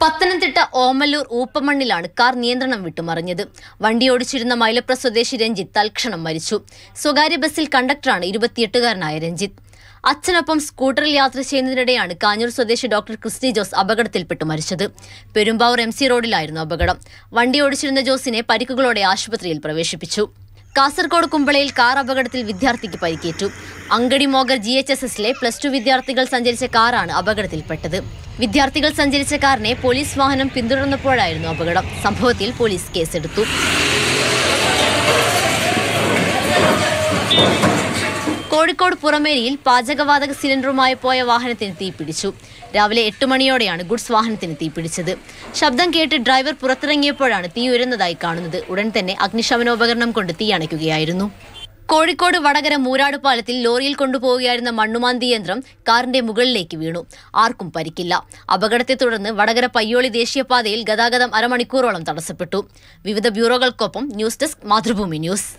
Pathanamthitta Omallur ഊപ്പമണ്ണിലാണ് car നിയന്ത്രണം വിട്ടുമറിഞ്ഞത് വണ്ടി ഓടിച്ചിരുന്ന മൈലപ്ര സ്വദേശി രഞ്ജിത്ത് തൽക്ഷണം മരിച്ചു സ്വകാര്യ ബസ്സിൽ കണ്ടക്ടറാണ് ഇരുപത്തിയെട്ടുകാരനായ രഞ്ജിത്ത് അച്ഛനൊപ്പം സ്കൂട്ടറിൽ യാത്ര ചെയ്യുന്നതിനിടെയാണ് കാഞ്ഞൂർ സ്വദേശി ഡോക്ടർ ക്രിസ്റ്റി ജോസ് അപകടത്തിൽപ്പെട്ട് മരിച്ചത് പെരുമ്പാവൂർ എം സി റോഡിലായിരുന്നു അപകടം വണ്ടി ഓടിച്ചിരുന്ന ജോസിനെ പരിക്കുകളോടെ ആശുപത്രിയിൽ പ്രവേശിപ്പിച്ചു കാസർഗോഡ് കുമ്പളയിൽ കാർ അപകടത്തിൽ വിദ്യാർത്ഥിക്ക് പരിക്കേറ്റു Angadimogar G H S എസിലെ പ്ലസ് ടു വിദ്യാർത്ഥികൾ സഞ്ചരിച്ച കാറാണ് അപകടത്തിൽപ്പെട്ടത് വിദ്യാർത്ഥികൾ സഞ്ചരിച്ച കാറിനെ പോലീസ് വാഹനം പിന്തുടർന്നപ്പോഴായിരുന്നു അപകടം സംഭവത്തിൽ പോലീസ് കേസെടുത്തു കോഴിക്കോട് പുറമേരിയിൽ പാചകവാതക സിലിണ്ടറുമായി പോയ വാഹനത്തിന് തീപിടിച്ചു രാവിലെ എട്ട് മണിയോടെയാണ് ഗുഡ്സ് വാഹനത്തിന് തീപിടിച്ചത് ശബ്ദം കേട്ട് ഡ്രൈവർ പുറത്തിറങ്ങിയപ്പോഴാണ് തീ ഉയരുന്നതായി കാണുന്നത് ഉടൻ തന്നെ അഗ്നിശമനോപകരണം കൊണ്ട് തീ അണയ്ക്കുകയായിരുന്നു കോഴിക്കോട് വടകര മൂരാട് പാലത്തിൽ ലോറിയിൽ കൊണ്ടുപോവുകയായിരുന്ന മണ്ണുമാന്തി യന്ത്രം കാറിന്റെ മുകളിലേക്ക് വീണു ആർക്കും പരിക്കില്ല അപകടത്തെ തുടർന്ന് വടകര പയ്യോളി ദേശീയപാതയിൽ ഗതാഗതം അരമണിക്കൂറോളം തടസ്സപ്പെട്ടു വിവിധ ബ്യൂറോകൾക്കൊപ്പം ന്യൂസ് ഡെസ്ക് മാതൃഭൂമി ന്യൂസ്